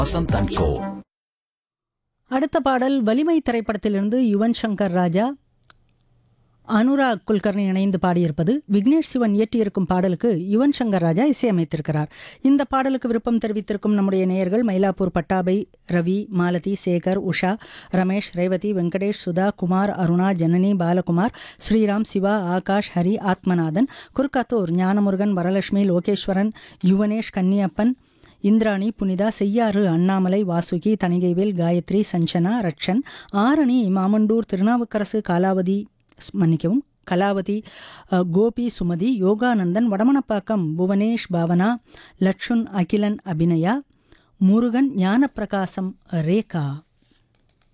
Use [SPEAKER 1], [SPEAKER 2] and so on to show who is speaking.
[SPEAKER 1] Vasanth and கோ
[SPEAKER 2] அடுத்த பாடல் வலிமை திரைப்படத்திலிருந்து யுவன் சங்கர் ராஜா அனுராக் குல்கர்னி இணைந்து பாடியிருப்பது விக்னேஷ் சிவன் இயற்றியிருக்கும் பாடலுக்கு யுவன் சங்கர் ராஜா இசையமைத்திருக்கிறார் இந்த பாடலுக்கு விருப்பம் தெரிவித்திருக்கும் நம்முடைய நேயர்கள் மயிலாப்பூர் பட்டாபை ரவி மாலதி சேகர் உஷா ரமேஷ் ரேவதி வெங்கடேஷ் சுதா குமார் அருணா ஜனனி பாலகுமார் ஸ்ரீராம் சிவா ஆகாஷ் ஹரி ஆத்மநாதன் குர்காத்தூர் ஞானமுருகன் வரலட்சுமி லோகேஸ்வரன் யுவனேஷ் கன்னியப்பன் இந்திராணி புனிதா செய்யாறு அண்ணாமலை வாசுகி தணிகைவேல் காயத்ரி சஞ்சனா ரட்சன் ஆரணி மாமண்டூர் திருநாவுக்கரசு காலாவதி ஸ்- மன்னிக்கவும் கலாவதி அ, கோபி சுமதி யோகானந்தன் வடமணப்பாக்கம் புவனேஷ் பாவனா லட்சுன் அகிலன் அபிநயா முருகன் ஞானப்பிரகாசம் ரேகா